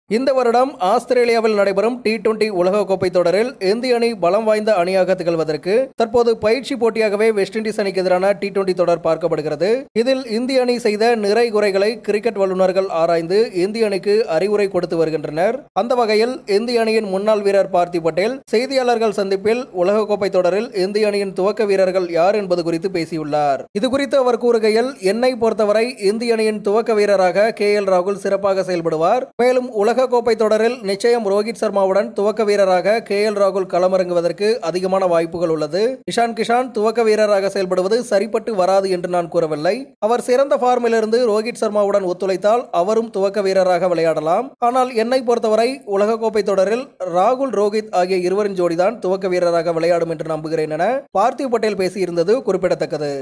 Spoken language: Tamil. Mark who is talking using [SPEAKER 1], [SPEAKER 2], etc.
[SPEAKER 1] இந்த வருடம் ஆஸ்திரேலியாவில் நடைபெறும் டி டுவெண்டி உலகக்கோப்பை தொடரில் இந்திய அணி பலம் வாய்ந்த அணியாக திகழ்வதற்கு தற்போது பயிற்சி போட்டியாகவே வெஸ்ட் இண்டீஸ் அணிக்கு எதிரான டி டுவெண்டி தொடர் பார்க்கப்படுகிறது இதில் இந்திய அணி செய்த நிறை குறைகளை கிரிக்கெட் வல்லுநர்கள் ஆராய்ந்து இந்திய அணிக்கு அறிவுரை கொடுத்து வருகின்றனர் அந்த வகையில் இந்திய அணியின் முன்னாள் வீரர் பார்த்தி பட்டேல் செய்தியாளர்கள் சந்திப்பில் உலகக்கோப்பை தொடரில் இந்திய அணியின் துவக்க வீரர்கள் யார் என்பது குறித்து பேசியுள்ளார் இது குறித்து அவர் கூறுகையில் என்னை பொறுத்தவரை இந்திய அணியின் துவக்க வீரராக கே எல் ராகுல் சிறப்பாக செயல்படுவார் மேலும் உலகக்கோப்பை தொடரில் நிச்சயம் ரோஹித் சர்மாவுடன் துவக்க வீரராக கே எல் ராகுல் களமிறங்குவதற்கு அதிகமான வாய்ப்புகள் உள்ளது இஷான் கிஷான் துவக்க வீரராக செயல்படுவது சரிப்பட்டு வராது என்று நான் கூறவில்லை அவர் சிறந்த ஃபார்மிலிருந்து ரோஹித் சர்மாவுடன் ஒத்துழைத்தால் அவரும் துவக்க வீரராக விளையாடலாம் ஆனால் என்னை பொறுத்தவரை உலகக்கோப்பை தொடரில் ராகுல் ரோஹித் ஆகிய இருவரின் ஜோடிதான் துவக்க வீரராக விளையாடும் என்று நம்புகிறேன் என பார்த்திவ் பட்டேல் பேசியிருந்தது குறிப்பிடத்தக்கது